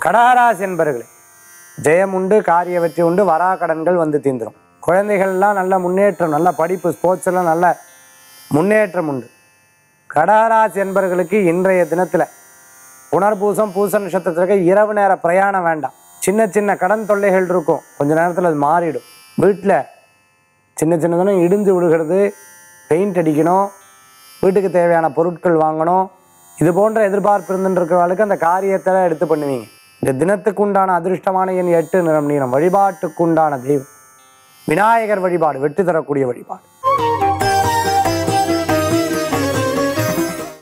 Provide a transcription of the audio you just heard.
கடகராசி என்பர்களே ஜெயம் உண்டு காரிய வெற்றி உண்டு வரா கடன்கள் வந்து தீந்துரும் குழந்தைகள்லாம் நல்ல முன்னேற்றம் நல்ல படிப்பு ஸ்போர்ட்ஸ் எல்லாம் நல்ல முன்னேற்றம் உண்டு கடகராசி என்பர்களுக்கு இன்றைய தினத்தில் புனர்பூசம் பூச நட்சத்திரத்திற்கு இரவு நேர பிரயாணம் வேண்டாம் சின்ன சின்ன கடன் தொல்லைகள் இருக்கும் கொஞ்ச நேரத்தில் அது மாறிடும் வீட்டில் சின்ன சின்னதான இடிந்து விழுகிறது பெயிண்ட் அடிக்கணும் வீட்டுக்கு தேவையான பொருட்கள் வாங்கணும் இது போன்ற எதிர்பார்ப்பு இருந்துருக்கிறவர்களுக்கு அந்த காரியத்தை எடுத்து பண்ணுவீங்க இந்த தினத்துக்கு உண்டான அதிர்ஷ்டமான எண் எட்டு நிறம் நீளம் வழிபாட்டுக்கு உண்டான தெய்வம் விநாயகர் வழிபாடு வெற்றி தரக்கூடிய வழிபாடு